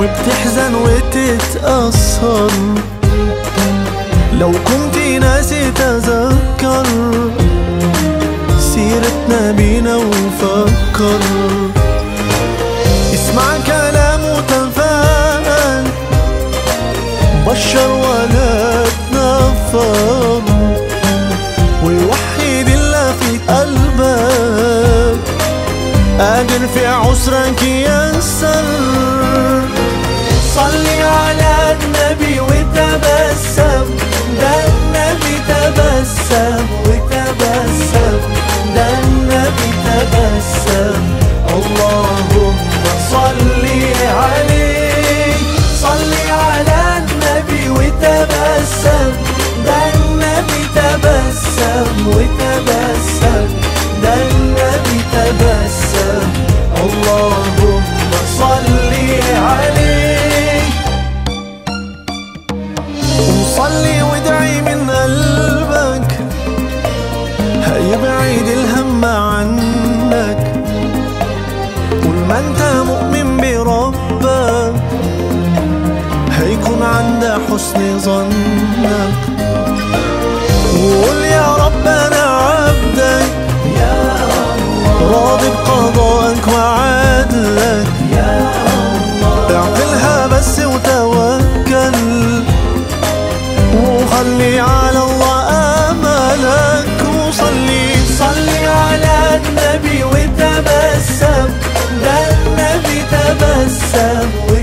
وبتحزن وتتأثر لو كنت ناسي تذكر سيرتنا بينا وفكر اسمع كلام وتفاءل بشر ولا تنفر ويوحد الله في قلبك قادر في عسرك يسر صلي على النبي وتبسم ده النبي تبسم وتبسم ده النبي تبسم اللهم صلي عليه صلي على النبي وتبسم ده النبي تبسم وتبسم ده النبي تبسم اللهم صلي عليه وصلي وادعي من قلبك هيبعد الهم عنك طول ما انت مؤمن بربك هيكون عند حسن ظنك وقول يا رب انا عبدك يا الله راضي بقضائك وعدلك يا الله اعقلها بس وتوكل وخلي على الله املك وصلي صلي على النبي وتبسم ده النبي تبسم